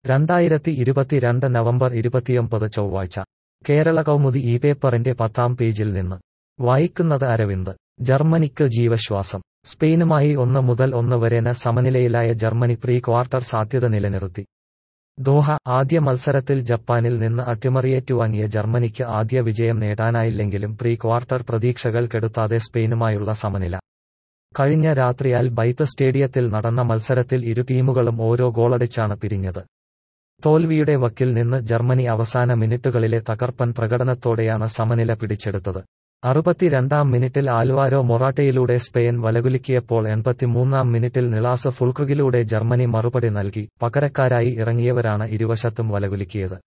രണ്ടായിരത്തി ഇരുപത്തിരണ്ട് നവംബർ ഇരുപത്തിയൊമ്പത് ചൊവ്വാഴ്ച കേരള കൗമുദി ഈ പേപ്പറിന്റെ പത്താം പേജിൽ നിന്ന് വായിക്കുന്നത് അരവിന്ദ് ജർമ്മനിക്ക് ജീവശ്വാസം സ്പെയിനുമായി ഒന്ന് മുതൽ ഒന്ന് വരെന സമനിലയിലായ ജർമ്മനി പ്രീ ക്വാർട്ടർ സാധ്യത നിലനിർത്തി ദോഹ ആദ്യ മത്സരത്തിൽ ജപ്പാനിൽ നിന്ന് അട്ടിമറിയേറ്റുവാങ്ങിയ ജർമ്മനിക്ക് ആദ്യ വിജയം നേടാനായില്ലെങ്കിലും പ്രീ ക്വാർട്ടർ പ്രതീക്ഷകൾ കെടുത്താതെ സ്പെയിനുമായുള്ള സമനില കഴിഞ്ഞ രാത്രിയാൽ ബൈത്ത് സ്റ്റേഡിയത്തിൽ നടന്ന മത്സരത്തിൽ ഇരു ടീമുകളും ഓരോ ഗോളടിച്ചാണ് പിരിഞ്ഞത് തോൽവിയുടെ വക്കിൽ നിന്ന് ജർമ്മനി അവസാന മിനിറ്റുകളിലെ തകർപ്പൻ പ്രകടനത്തോടെയാണ് സമനില പിടിച്ചെടുത്തത് അറുപത്തിരണ്ടാം മിനിറ്റിൽ ആൽവാരോ മൊറാട്ടയിലൂടെ സ്പെയിൻ വലകുലുക്കിയപ്പോൾ എൺപത്തിമൂന്നാം മിനിറ്റിൽ നിളാസ് ഫുൾക്രുഗിലൂടെ ജർമ്മനി മറുപടി നൽകി പകരക്കാരായി ഇറങ്ങിയവരാണ് ഇരുവശത്തും വലകുലുക്കിയത്